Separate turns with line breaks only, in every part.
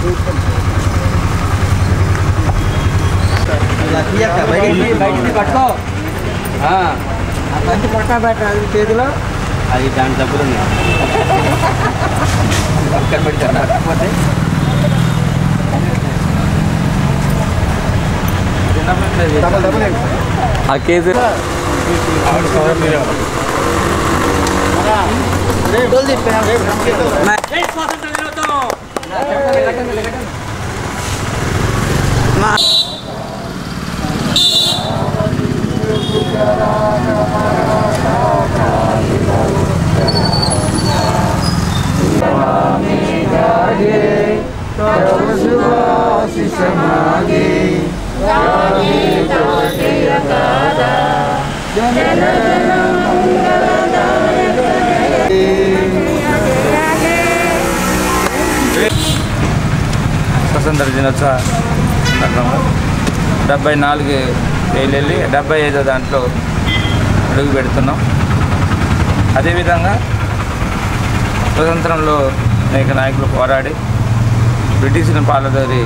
ఇలా తీయక్క బయటికి బయటికి పట్టుకో ఆ బంతి పట్టా పెట్టాలి చేతిలో
అది దాని డబ్బులు ఉన్నాయి
పక్కన పెడతారు రాకపోతే
ఆ కేసు స్వతంత్ర దినోత్సవ సందర్భంగా డెబ్బై నాలుగు వెళ్ళి డెబ్బై ఐదో దాంట్లో అడుగు పెడుతున్నాం అదేవిధంగా స్వతంత్రంలో అనేక నాయకులు పోరాడి బ్రిటిష్ను పాలదోరి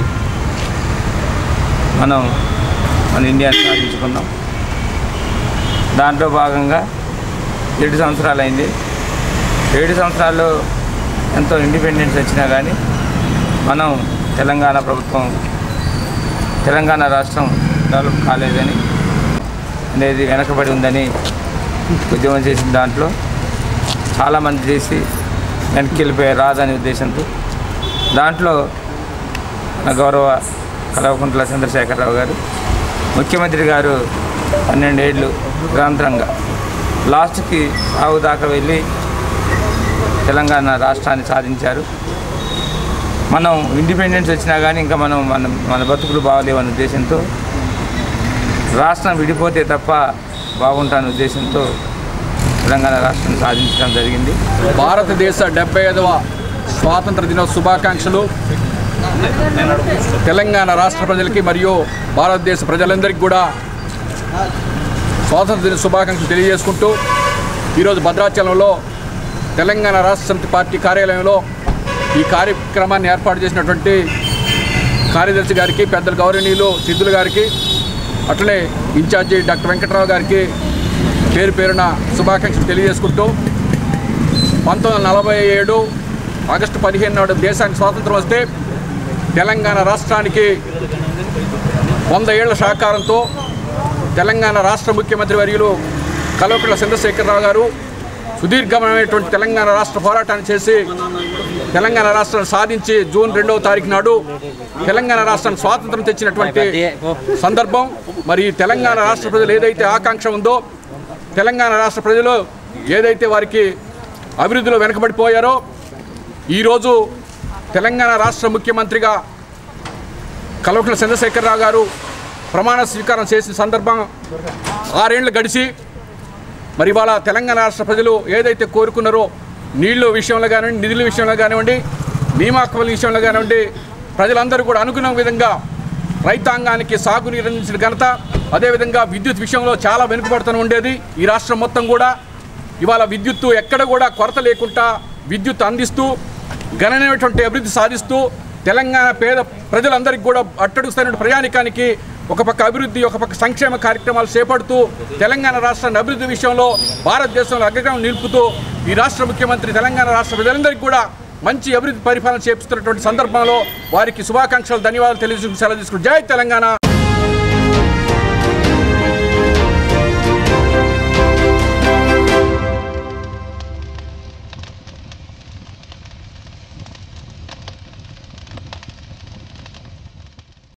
మనం మన ఇండియాని సాధించుకున్నాం దాంట్లో భాగంగా ఏడు సంవత్సరాలు అయింది ఏడు సంవత్సరాల్లో ఎంతో ఇండిపెండెన్స్ వచ్చినా కానీ మనం తెలంగాణ ప్రభుత్వం తెలంగాణ రాష్ట్రం డెవలప్ కాలేదని అనేది వెనకబడి ఉందని ఉద్యమం చేసిన దాంట్లో చాలామంది చేసి వెనక్కి వెళ్ళిపోయారు రాదనే ఉద్దేశంతో దాంట్లో మన గౌరవ కలవకుంట్ల చంద్రశేఖరరావు గారు ముఖ్యమంత్రి గారు పన్నెండేళ్ళు గ్రాంతరంగా లాస్ట్కి సాగు దాకా వెళ్ళి తెలంగాణ రాష్ట్రాన్ని సాధించారు మనం ఇండిపెండెన్స్ వచ్చినా కానీ ఇంకా మనం మన మన బతుకులు బాగలేవనే ఉద్దేశంతో రాష్ట్రం విడిపోతే తప్ప బాగుంటానే ఉద్దేశంతో తెలంగాణ రాష్ట్రం సాధించడం జరిగింది
భారతదేశ డెబ్బై ఐదవ స్వాతంత్ర దినోత్సవ శుభాకాంక్షలు తెలంగాణ రాష్ట్ర ప్రజలకి మరియు భారతదేశ ప్రజలందరికీ కూడా స్వాతంత్ర దిన శుభాకాంక్షలు తెలియజేసుకుంటూ ఈరోజు భద్రాచలంలో తెలంగాణ రాష్ట్ర సమితి పార్టీ కార్యాలయంలో ఈ కార్యక్రమాన్ని ఏర్పాటు చేసినటువంటి కార్యదర్శి గారికి పెద్దల గౌరవనీయులు సిద్ధులు గారికి అట్లనే ఇన్ఛార్జి డాక్టర్ వెంకట్రావు గారికి పేరు పేరున శుభాకాంక్షలు తెలియజేసుకుంటూ పంతొమ్మిది వందల నలభై ఏడు ఆగస్టు పదిహేను నాడు దేశానికి స్వాతంత్రం వస్తే తెలంగాణ రాష్ట్రానికి వంద ఏళ్ల సహకారంతో తెలంగాణ రాష్ట్ర ముఖ్యమంత్రి వర్యులు కల్వకుంట్ల చంద్రశేఖరరావు గారు సుదీర్ఘమైనటువంటి తెలంగాణ రాష్ట్ర పోరాటాన్ని చేసి తెలంగాణ రాష్ట్రాన్ని సాధించి జూన్ రెండవ తారీఖు నాడు తెలంగాణ రాష్ట్రానికి స్వాతంత్రం తెచ్చినటువంటి సందర్భం మరి ఈ తెలంగాణ రాష్ట్ర ప్రజలు ఏదైతే ఆకాంక్ష ఉందో తెలంగాణ రాష్ట్ర ప్రజలు ఏదైతే వారికి అభివృద్ధిలో వెనకబడిపోయారో ఈరోజు తెలంగాణ రాష్ట్ర ముఖ్యమంత్రిగా కల్వకుంట్ల చంద్రశేఖరరావు గారు ప్రమాణ స్వీకారం చేసిన సందర్భం ఆరేళ్లు గడిచి మరి ఇవాళ తెలంగాణ రాష్ట్ర ప్రజలు ఏదైతే కోరుకున్నారో నీళ్లు విషయంలో కానివ్వండి నిధుల విషయంలో కానివ్వండి నియామకాల విషయంలో కానివ్వండి ప్రజలందరూ కూడా అనుకున్న విధంగా రైతాంగానికి సాగునీరు అందించిన ఘనత అదేవిధంగా విద్యుత్ విషయంలో చాలా వెనుకబడుతూ ఉండేది ఈ రాష్ట్రం మొత్తం కూడా ఇవాళ విద్యుత్తు ఎక్కడ కూడా కొరత లేకుండా విద్యుత్ అందిస్తూ గణనీయమైనటువంటి అభివృద్ధి సాధిస్తూ తెలంగాణ పేద ప్రజలందరికీ కూడా అట్టడుగుస్తున్న ప్రయాణికానికి ఒక పక్క అభివృద్ధి ఒక పక్క సంక్షేమ కార్యక్రమాలు చేపడుతూ తెలంగాణ రాష్ట్రాన్ని అభివృద్ధి విషయంలో భారతదేశంలో అగ్రగామి నిలుపుతూ ఈ రాష్ట్ర ముఖ్యమంత్రి తెలంగాణ రాష్ట్ర ప్రజలందరికీ కూడా మంచి అభివృద్ధి పరిపాలన చేపిస్తున్నటువంటి సందర్భంలో వారికి శుభాకాంక్షలు ధన్యవాదాలు తెలియజేసుకుని సెలవు తీసుకుని జై తెలంగాణ